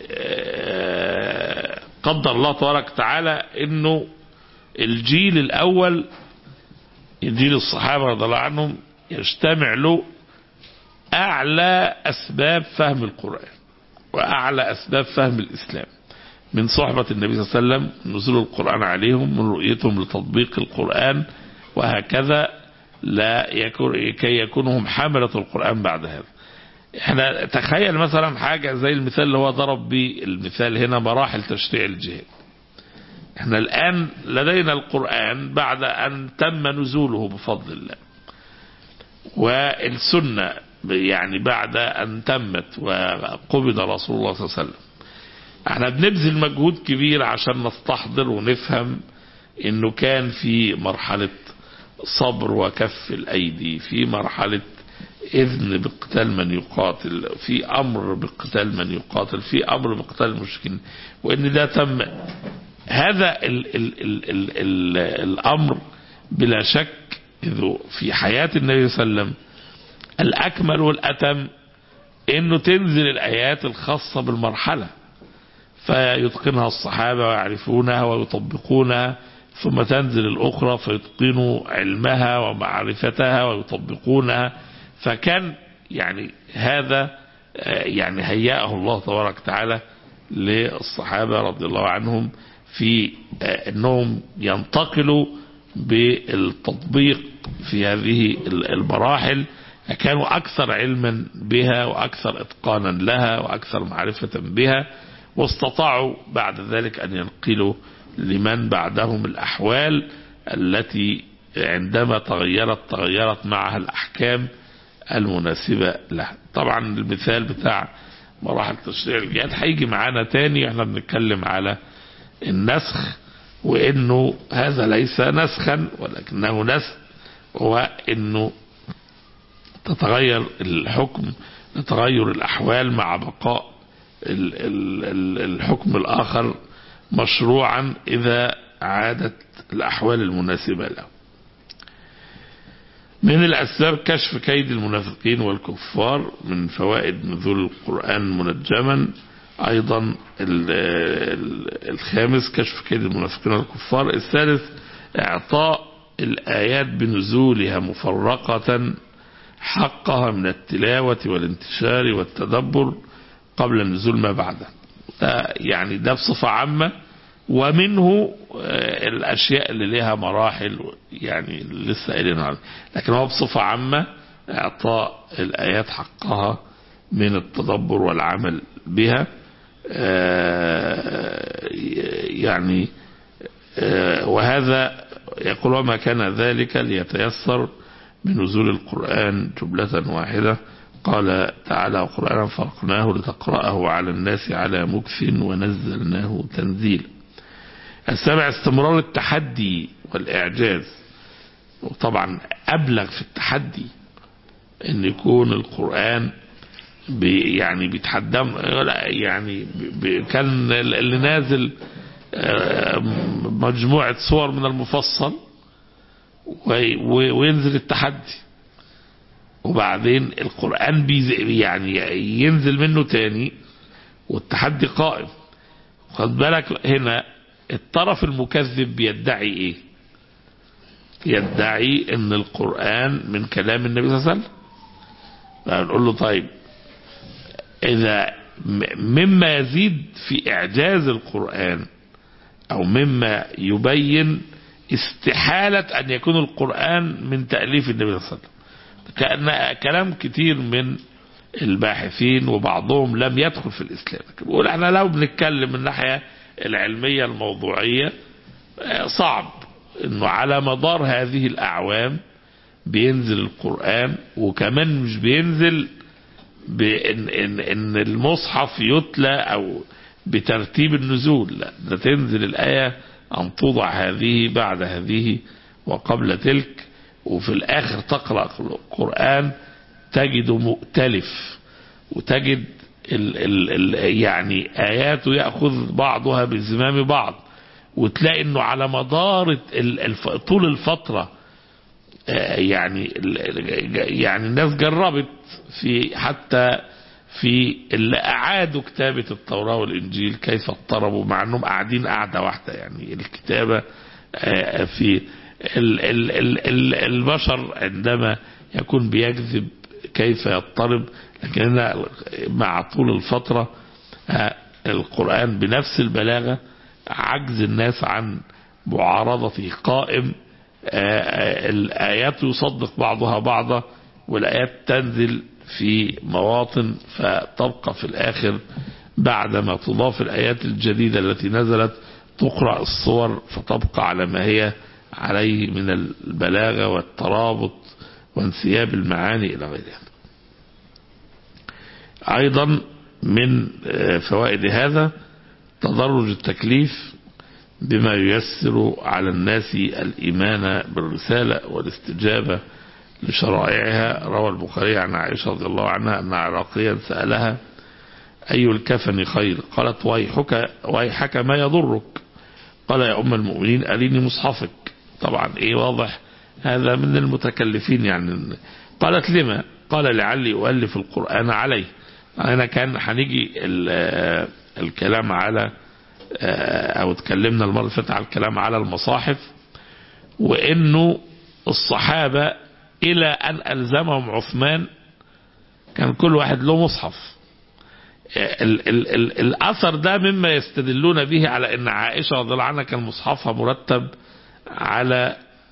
قدر الله تبارك وتعالى انه الجيل الاول الجيل الصحابة رضي الله عنهم يجتمع له اعلى اسباب فهم القرآن واعلى اسباب فهم الاسلام من صحبة النبي صلى الله عليه وسلم نزول القرآن عليهم من رؤيتهم لتطبيق القرآن وهكذا لا يكون كي يكونوا هم حملة القرآن بعد هذا احنا تخيل مثلا حاجة زي المثال اللي هو ضرب به المثال هنا مراحل تشريع الجهاد احنا الآن لدينا القرآن بعد أن تم نزوله بفضل الله والسنة يعني بعد أن تمت وقبض رسول الله صلى الله عليه وسلم احنا بنبذل مجهود كبير عشان نستحضر ونفهم انه كان في مرحلة صبر وكف الأيدي في مرحلة إذن بقتال من يقاتل في أمر بقتال من يقاتل في أمر بقتال المشركين وإن ده تم هذا ال ال ال ال ال الأمر بلا شك في حياة النبي صلى الله عليه وسلم الأكمل والأتم إنه تنزل الآيات الخاصة بالمرحلة فيتقنها الصحابة ويعرفونها ويطبقونها ثم تنزل الأخرى فيتقنوا علمها ومعرفتها ويطبقونها فكان يعني هذا يعني هيأه الله تبارك وتعالى للصحابة رضي الله عنهم في أنهم ينتقلوا بالتطبيق في هذه المراحل كانوا أكثر علما بها وأكثر إتقانا لها وأكثر معرفة بها واستطاعوا بعد ذلك أن ينقلوا لمن بعدهم الأحوال التي عندما تغيرت تغيرت معها الأحكام المناسبة لها طبعا المثال بتاع مراحل تشريع الجهاد هيجي معانا تاني احنا بنتكلم على النسخ وانه هذا ليس نسخا ولكنه نسخ هو انه تتغير الحكم تتغير الاحوال مع بقاء ال- ال- ال- الحكم الاخر مشروعا اذا عادت الاحوال المناسبه له من الأسباب كشف كيد المنافقين والكفار من فوائد نزول القرآن منجما أيضا ال- ال- الخامس كشف كيد المنافقين والكفار الثالث إعطاء الآيات بنزولها مفرقة حقها من التلاوة والانتشار والتدبر قبل نزول ما بعده ده يعني ده بصفة عامة ومنه آه، الأشياء اللي لها مراحل يعني لسه قايلين عنها لكن هو بصفة عامة إعطاء الآيات حقها من التدبر والعمل بها آه، يعني آه، وهذا يقول وما كان ذلك ليتيسر بنزول القرآن جملة واحدة قال تعالى وقرآنا فرقناه لتقرأه على الناس على مكث ونزلناه تنزيلا السابع استمرار التحدي والإعجاز وطبعا أبلغ في التحدي أن يكون القرآن بي يعني بيتحدى لا يعني بي كان اللي نازل آه، مجموعة صور من المفصل وي- وي- وينزل التحدي وبعدين القرآن بيز يعني ينزل منه تاني والتحدي قائم خد بالك هنا الطرف المكذب بيدعي ايه يدعي ان القرآن من كلام النبي صلى الله عليه وسلم فنقول له طيب اذا م- مما يزيد في اعجاز القرآن او مما يبين استحالة ان يكون القرآن من تأليف النبي صلى الله عليه وسلم كأن كلام كتير من الباحثين وبعضهم لم يدخل في الإسلام بيقول احنا لو بنتكلم من الناحية العلمية الموضوعية آه، صعب انه على مدار هذه الأعوام بينزل القرآن وكمان مش بينزل بإن إن إن المصحف يتلى أو بترتيب النزول لا ده تنزل الآية أن توضع هذه بعد هذه وقبل تلك وفي الآخر تقرأ القرآن تجد مؤتلف وتجد ال ال ال يعني آياته يأخذ بعضها بزمام بعض وتلاقي انه على مدار ال- الف- طول الفترة آه، يعني ال- يعني الناس جربت في حتى في اللي أعادوا كتابة التوراة والإنجيل كيف اضطربوا مع أنهم قاعدين قاعدة واحدة يعني الكتابة آه، في ال ال ال ال البشر عندما يكون بيكذب كيف يضطرب لكن هنا مع طول الفترة آه، القرآن بنفس البلاغة عجز الناس عن معارضته قائم آه، آه، الآيات يصدق بعضها بعضا والآيات تنزل في مواطن فتبقى في الآخر بعدما تضاف الآيات الجديدة التي نزلت تقرأ الصور فتبقى على ما هي عليه من البلاغة والترابط وانسياب المعاني إلى غير هذا أيضا من آه، فوائد هذا تدرج التكليف بما ييسر على الناس الإيمان بالرسالة والاستجابة لشرائعها روى البخاري عن عائشة رضي الله عنها أن عراقيا سألها أي الكفن خير قالت ويحك, ويحك ما يضرك قال يا أم المؤمنين أريني مصحفك طبعا إيه واضح هذا من المتكلفين يعني قالت لما قال لعلي أؤلف القرآن عليه أنا كان هنيجي ال- الكلام على أو اتكلمنا المرة اللي فاتت على الكلام على المصاحف وإنه الصحابة إلى أن ألزمهم عثمان كان كل واحد له مصحف ال ال ال الأثر ده مما يستدلون به على أن عائشة رضي الله عنها كان مصحفها مرتب على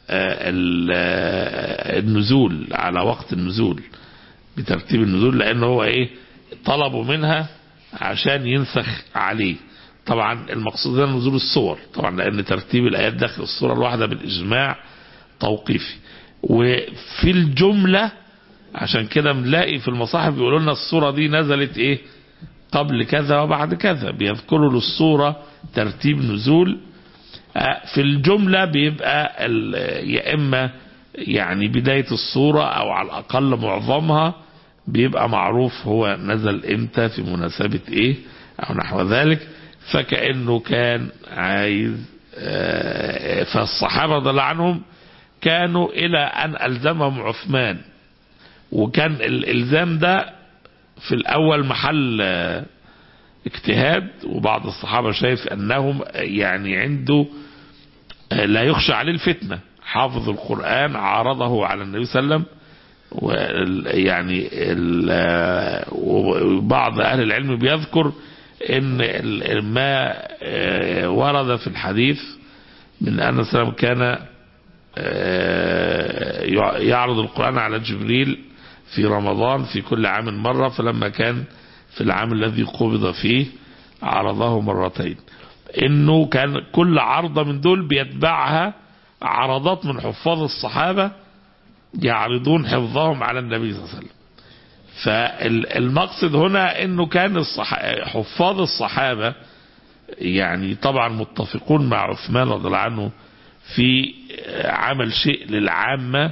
آه، ال- آه، النزول على وقت النزول بترتيب النزول لان هو ايه طلبوا منها عشان ينسخ عليه طبعا المقصود هنا نزول الصور طبعا لان ترتيب الايات داخل الصوره الواحده بالاجماع توقيفي وفي الجمله عشان كده بنلاقي في المصاحف بيقولوا لنا الصوره دي نزلت ايه قبل كذا وبعد كذا بيذكروا للصوره ترتيب نزول آه، في الجمله بيبقى ال- يا اما يعني بدايه الصوره او على الاقل معظمها بيبقى معروف هو نزل امتى في مناسبه ايه او نحو ذلك فكانه كان عايز آه، فالصحابه رضي الله عنهم كانوا الى ان الزمهم عثمان وكان الالزام ده في الاول محل آه، اجتهاد وبعض الصحابه شايف انهم يعني عنده آه، لا يخشى عليه الفتنه حافظ القران عارضه على النبي صلى الله عليه وسلم وال- يعني ال- آه، وبعض اهل العلم بيذكر ان ال- ما آه، ورد في الحديث من ان صلى الله عليه وسلم كان آه، يع- يعرض القرآن على جبريل في رمضان في كل عام مرة فلما كان في العام الذي قبض فيه عرضه مرتين انه كان كل عرضة من دول بيتبعها عرضات من حفاظ الصحابة يعرضون حفظهم على النبي صلى الله عليه وسلم فالمقصد هنا انه كان الصح... حفاظ الصحابة يعني طبعا متفقون مع عثمان رضي الله عنه في عمل شيء للعامة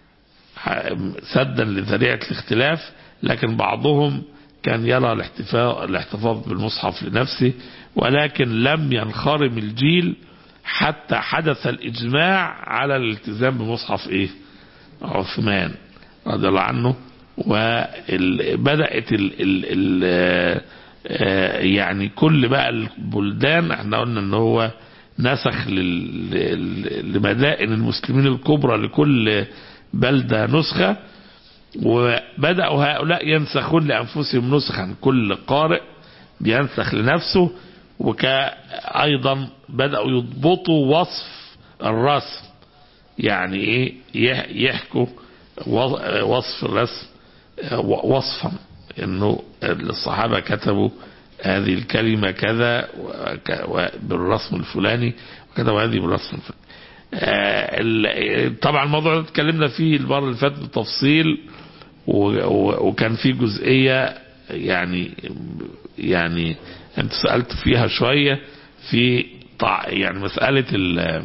سدا لذريعة الاختلاف لكن بعضهم كان يرى الاحتفاظ, الاحتفاظ بالمصحف لنفسه ولكن لم ينخرم الجيل حتى حدث الإجماع على الالتزام بمصحف إيه عثمان رضي الله عنه وبدأت ال ال ال يعني كل بقى البلدان احنا قلنا ان هو نسخ لل- لل- لمدائن المسلمين الكبرى لكل بلدة نسخة وبدأوا هؤلاء ينسخون لأنفسهم نسخا كل قارئ بينسخ لنفسه وكأيضا بدأوا يضبطوا وصف الرسم يعني ايه يح- يحكوا و- وصف الرسم و- وصفا انه الصحابة كتبوا هذه الكلمة كذا وك- و- بالرسم الفلاني وكتبوا هذه بالرسم الفلاني آه، ال- طبعا الموضوع ده اتكلمنا فيه المرة اللي فاتت بالتفصيل و- و- وكان في جزئية يعني يعني انت سألت فيها شوية في طع- يعني مسألة ال-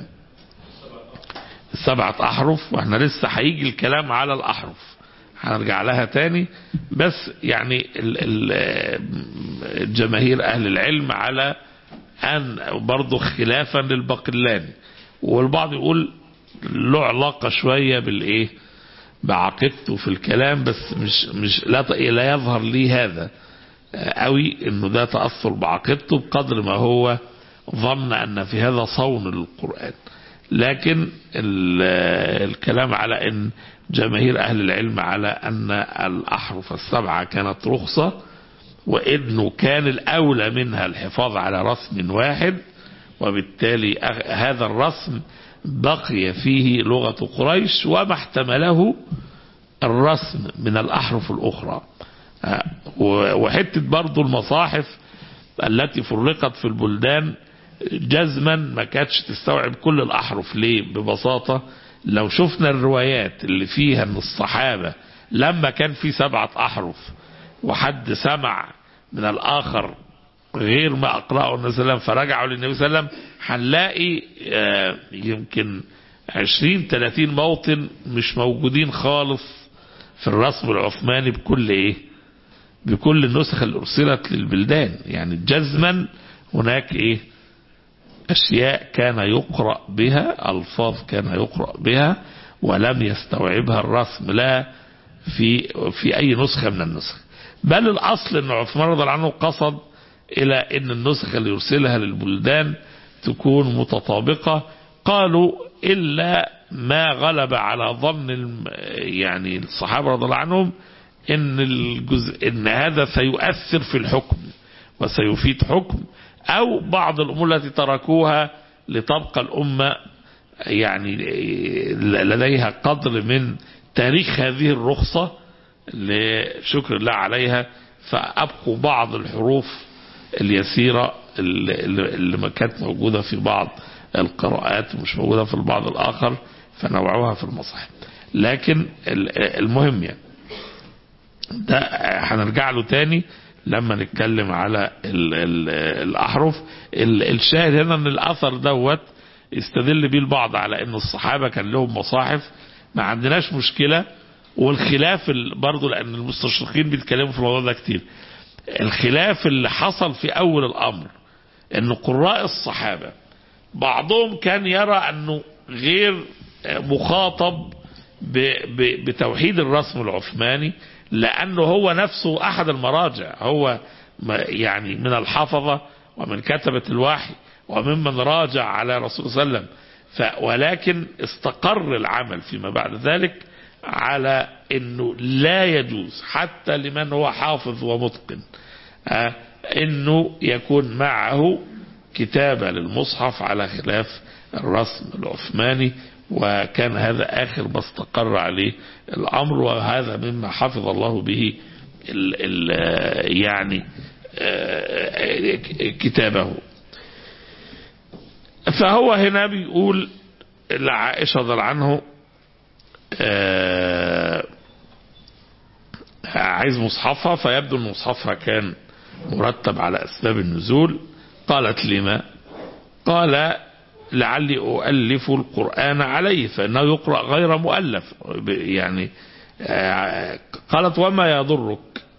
السبعة أحرف واحنا لسه هيجي الكلام على الأحرف هنرجع لها تاني بس يعني ال- ال- جماهير أهل العلم على أن برضه خلافا للباقلاني والبعض يقول له علاقة شوية بالإيه بعقيدته في الكلام بس مش مش لا ت- لا يظهر لي هذا قوي انه ده تأثر بعقيدته بقدر ما هو ظن ان في هذا صون للقرآن لكن ال- الكلام على ان جماهير اهل العلم على ان الاحرف السبعة كانت رخصة وانه كان الاولى منها الحفاظ على رسم واحد وبالتالي أغ- هذا الرسم بقي فيه لغة قريش وما احتمله الرسم من الأحرف الأخرى آه، و- وحتة برضو المصاحف التي فرقت في البلدان جزما ما كانتش تستوعب كل الأحرف ليه ببساطة لو شفنا الروايات اللي فيها ان الصحابة لما كان في سبعة أحرف وحد سمع من الآخر غير ما أقرأه النبي صلى الله عليه وسلم فرجعوا للنبي صلى الله عليه وسلم هنلاقي آه، يمكن 20 30 موطن مش موجودين خالص في الرسم العثماني بكل ايه بكل النسخ اللي ارسلت للبلدان يعني جزما هناك ايه اشياء كان يقرأ بها الفاظ كان يقرأ بها ولم يستوعبها الرسم لا في في اي نسخة من النسخ بل الاصل ان عثمان رضي الله عنه قصد الى ان النسخ اللي يرسلها للبلدان تكون متطابقة قالوا الا ما غلب على ظن الم- يعني الصحابة رضي الله عنهم ان الجزء ان هذا سيؤثر في الحكم وسيفيد حكم او بعض الامور التي تركوها لتبقى الامه يعني لديها قدر من تاريخ هذه الرخصة لشكر الله عليها فأبقوا بعض الحروف اليسيرة اللي, اللي ما كانت موجودة في بعض القراءات ومش موجودة في البعض الآخر فنوعوها في المصاحف لكن المهم يعني ده هنرجع له تاني لما نتكلم على ال ال الأحرف ال الشاهد هنا ان الأثر دوت يستدل بيه البعض على ان الصحابة كان لهم مصاحف ما عندناش مشكلة والخلاف برضه لان المستشرقين بيتكلموا في الموضوع ده كتير الخلاف اللي حصل في اول الامر ان قراء الصحابة بعضهم كان يرى انه غير مخاطب بتوحيد الرسم العثماني لانه هو نفسه احد المراجع هو يعني من الحفظة ومن كتبة الوحي وممن راجع على رسول صلى الله عليه وسلم ولكن استقر العمل فيما بعد ذلك على انه لا يجوز حتى لمن هو حافظ ومتقن انه يكون معه كتابة للمصحف على خلاف الرسم العثماني وكان هذا اخر ما استقر عليه الامر وهذا مما حفظ الله به ال ال يعني كتابه فهو هنا بيقول لعائشة رضي عنه عايز مصحفها فيبدو ان مصحفها كان مرتب على اسباب النزول قالت لما قال لعلي أؤلف القرآن عليه فإنه يقرأ غير مؤلف يعني قالت وما يضرك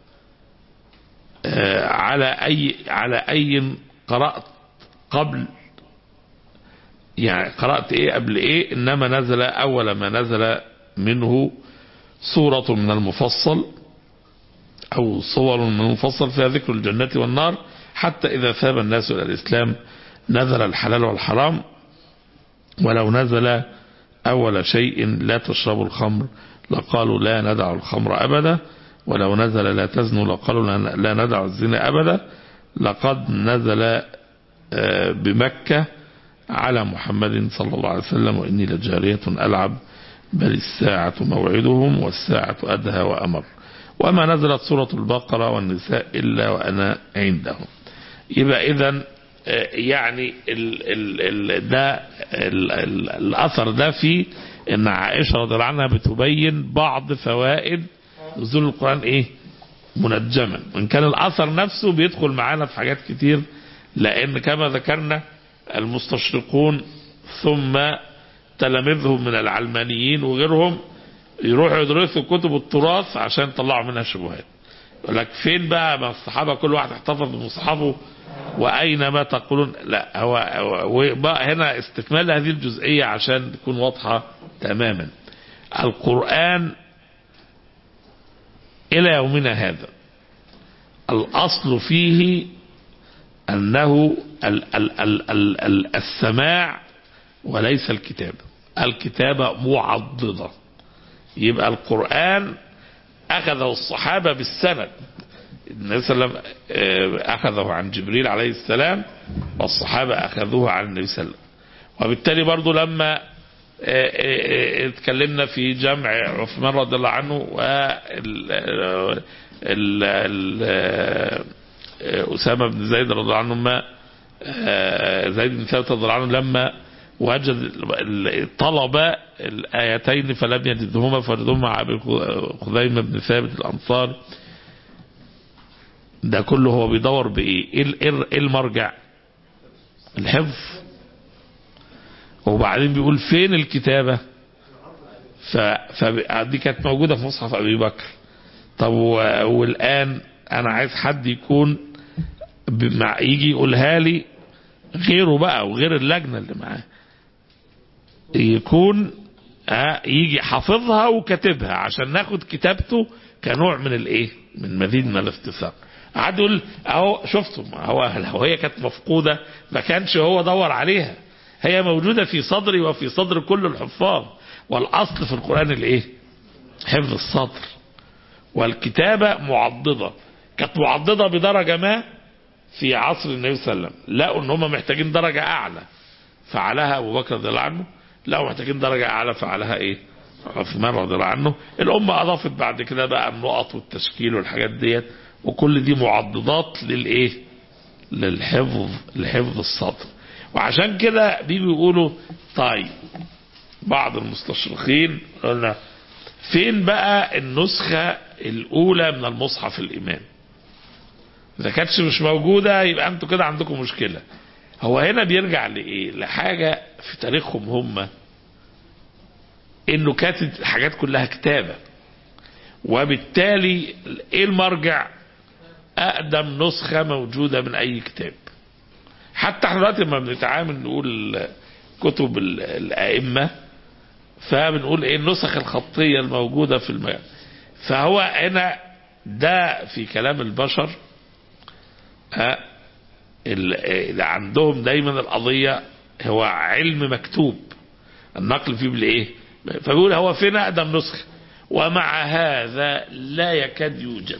على أي على أي قرأت قبل يعني قرأت ايه قبل ايه انما نزل اول ما نزل منه صورة من المفصل او صور من المفصل فيها ذكر الجنة والنار حتى اذا ثاب الناس الى الاسلام نزل الحلال والحرام ولو نزل اول شيء لا تشربوا الخمر لقالوا لا ندع الخمر ابدا ولو نزل لا تزنوا لقالوا لا ندع الزنا ابدا لقد نزل بمكة على محمد صلى الله عليه وسلم وإني لجارية ألعب بل الساعة موعدهم والساعة أدهى وأمر وما نزلت سورة البقرة والنساء إلا وأنا عندهم يبقى إذا يعني ال ال ال ده ال ال الأثر ده في إن عائشة رضي الله عنها بتبين بعض فوائد نزول القرآن إيه منجما وإن كان الأثر نفسه بيدخل معانا في حاجات كتير لأن كما ذكرنا المستشرقون ثم تلاميذهم من العلمانيين وغيرهم يروحوا يدرسوا كتب التراث عشان يطلعوا منها شبهات يقول لك فين بقى ما الصحابه كل واحد احتفظ بمصحفه واين ما تقولون لا هو, هو بقى هنا استكمال هذه الجزئيه عشان تكون واضحه تماما القران الى يومنا هذا الاصل فيه أنه ال ال ال ال ال السماع وليس الكتابة الكتابة معضدة يبقى القرآن أخذه الصحابة بالسند النبي صلى الله عليه وسلم أخذه عن جبريل عليه السلام والصحابة أخذوه عن النبي صلى الله عليه وسلم وبالتالي برضو لما اتكلمنا في جمع عثمان رضي الله عنه وال أسامة بن زيد رضي الله عنهما زيد بن ثابت رضي الله عنه لما وجد طلب الآيتين فلم يجدهما فوجدهما مع أبي خزيمة بن ثابت الأنصار ده كله هو بيدور بإيه إيه المرجع الحفظ وبعدين بيقول فين الكتابة فدي كانت موجودة في مصحف أبي بكر طب والآن انا عايز حد يكون مع يجي يقولها لي غيره بقى وغير اللجنة اللي معاه يكون يجي حافظها وكاتبها عشان ناخد كتابته كنوع من الايه من مزيد من الاستثار قعد يقول اهو شفتوا هو لو هي كانت مفقوده ما كانش هو دور عليها هي موجوده في صدري وفي صدر كل الحفاظ والاصل في القران الايه حفظ الصدر والكتابه معضده كانت معضده بدرجه ما في عصر النبي صلى الله عليه وسلم لقوا ان هم محتاجين درجه اعلى فعلها ابو بكر رضي الله عنه لا محتاجين درجة أعلى فعلها إيه عثمان رضي الله عنه الأمة أضافت بعد كده بقى النقط والتشكيل والحاجات ديت وكل دي معضدات للإيه للحفظ لحفظ الصدر وعشان كده بيجوا يقولوا طيب بعض المستشرقين قلنا فين بقى النسخة الأولى من المصحف الإمام إذا كانتش مش موجودة يبقى أنتوا كده عندكم مشكلة هو هنا بيرجع لإيه لحاجة في تاريخهم هم إنه كانت الحاجات كلها كتابة وبالتالي إيه المرجع أقدم نسخة موجودة من أي كتاب حتى احنا دلوقتي لما بنتعامل نقول كتب ال- الأئمة فبنقول ايه النسخ الخطية الموجودة في المجال فهو هنا ده في كلام البشر ها، ال- ال- عندهم دايما القضية هو علم مكتوب النقل فيه بالايه فبيقول هو فين اقدم نسخة ومع هذا لا يكاد يوجد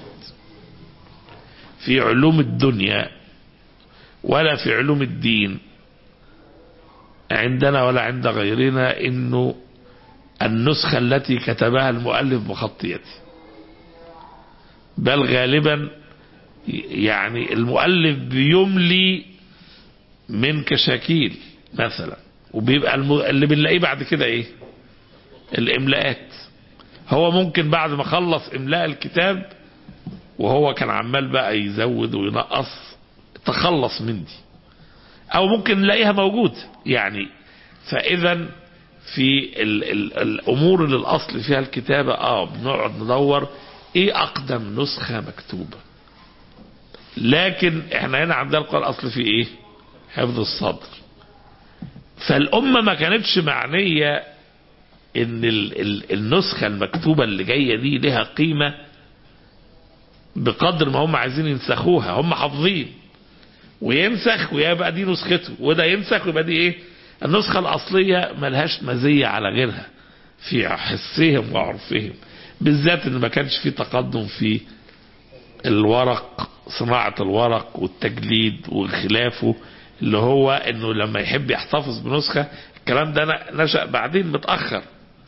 في علوم الدنيا ولا في علوم الدين عندنا ولا عند غيرنا انه النسخة التي كتبها المؤلف بخطيته بل غالبا يعني المؤلف بيملي من كشاكيل مثلا وبيبقى الم- اللي بنلاقيه بعد كده ايه الاملاءات هو ممكن بعد ما خلص املاء الكتاب وهو كان عمال بقى يزود وينقص تخلص من دي او ممكن نلاقيها موجود يعني فاذا في ال ال الامور اللي الاصل فيها الكتابه اه بنقعد ندور ايه اقدم نسخه مكتوبه لكن احنا هنا عندنا القران الاصل فيه ايه حفظ الصدر فالامه ما كانتش معنيه ان ال ال النسخه المكتوبه اللي جايه دي لها قيمه بقدر ما هم عايزين ينسخوها هم حافظين وينسخ ويبقى دي نسخته وده ينسخ ويبقى دي ايه النسخة الأصلية ملهاش مزية على غيرها في حسهم وعرفهم بالذات ان ما كانش في تقدم في الورق صناعة الورق والتجليد وخلافه اللي هو انه لما يحب يحتفظ بنسخة الكلام ده نشأ بعدين متأخر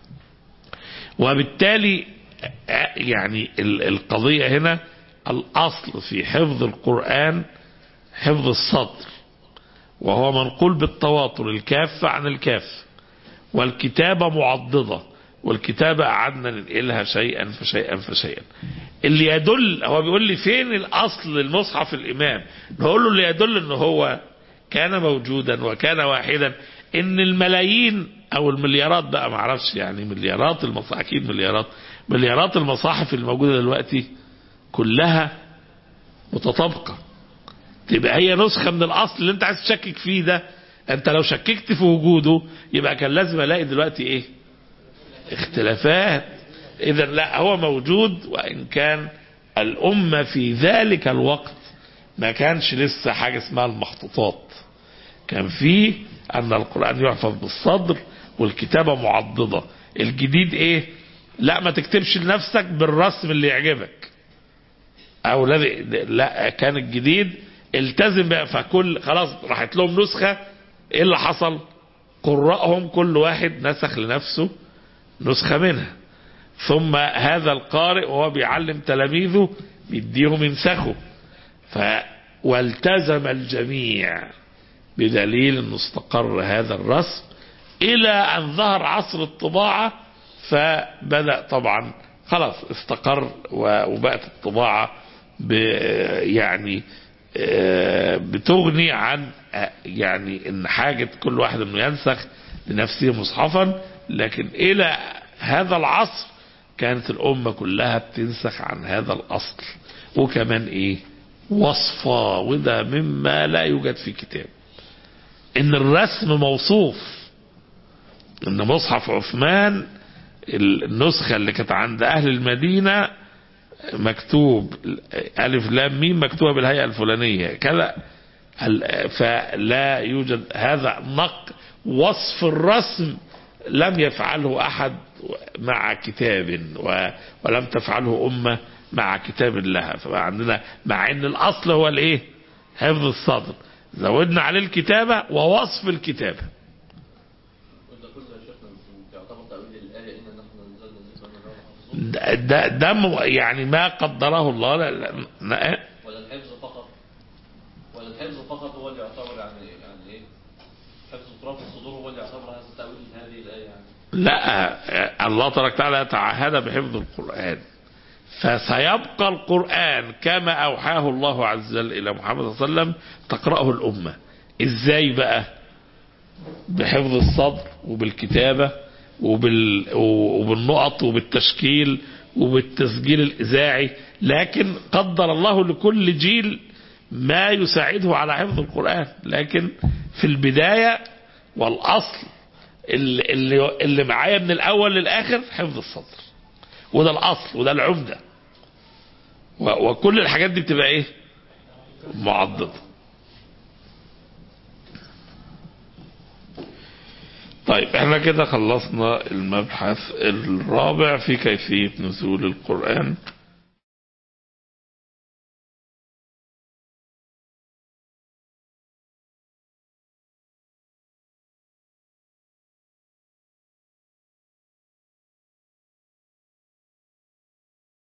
وبالتالي يعني ال- القضية هنا الأصل في حفظ القرآن حفظ الصدر وهو منقول بالتواتر الكافة عن الكاف والكتابة معضدة والكتابة قعدنا ننقلها شيئا فشيئا فشيئا اللي يدل هو بيقول لي فين الأصل المصحف الإمام نقول له اللي يدل ان هو كان موجودا وكان واحدا ان الملايين او المليارات بقى معرفش يعني مليارات المصاحف اكيد مليارات مليارات المصاحف الموجودة دلوقتي كلها متطابقة تبقى هي نسخة من الأصل اللي أنت عايز تشكك فيه ده أنت لو شككت في وجوده يبقى كان لازم ألاقي دلوقتي إيه اختلافات إذا لا هو موجود وإن كان الأمة في ذلك الوقت ما كانش لسه حاجة اسمها المخطوطات كان فيه أن القرآن يحفظ بالصدر والكتابة معضدة الجديد إيه لا ما تكتبش لنفسك بالرسم اللي يعجبك او الذي لا كان الجديد التزم بقى فكل خلاص راحت لهم نسخة ايه اللي حصل قرأهم كل واحد نسخ لنفسه نسخة منها ثم هذا القارئ وهو بيعلم تلاميذه بيديهم ينسخوا ف والتزم الجميع بدليل انه استقر هذا الرسم الى ان ظهر عصر الطباعة فبدأ طبعا خلاص استقر وبقت الطباعة ب يعني آه، بتغني عن آه، يعني ان حاجة كل واحد انه ينسخ لنفسه مصحفا لكن الى هذا العصر كانت الامة كلها بتنسخ عن هذا الاصل وكمان ايه وصفة وده مما لا يوجد في كتاب ان الرسم موصوف ان مصحف عثمان النسخة اللي كانت عند اهل المدينة مكتوب ألف لام ميم مكتوبة بالهيئة الفلانية كذا ال- فلا يوجد هذا نق وصف الرسم لم يفعله أحد مع كتاب و- ولم تفعله أمة مع كتاب لها فبقى عندنا مع أن الأصل هو الإيه حفظ الصدر زودنا عليه الكتابة ووصف الكتابة وده كله يا شيخ ده, ده, ده م- يعني ما قدره الله لا لا لا ولا الحفظ فقط ولا الحفظ فقط هو اللي يعتبر يعني يعني ايه حفظ القرآن في الصدور هو اللي يعتبر هذا التأويل هذه الآية يعني لا الله تبارك وتعالى تعهد بحفظ القرآن فسيبقى القرآن كما أوحاه الله عز وجل إلى محمد صلى الله عليه وسلم تقرأه الأمة إزاي بقى بحفظ الصدر وبالكتابة وبال... وبالنقط وبالتشكيل وبالتسجيل الإذاعي لكن قدر الله لكل جيل ما يساعده على حفظ القرآن لكن في البداية والأصل اللي, اللي, اللي معايا من الأول للآخر حفظ الصدر وده الأصل وده العمدة و- وكل الحاجات دي بتبقى إيه معضدة طيب احنا كده خلصنا المبحث الرابع في كيفية نزول القرآن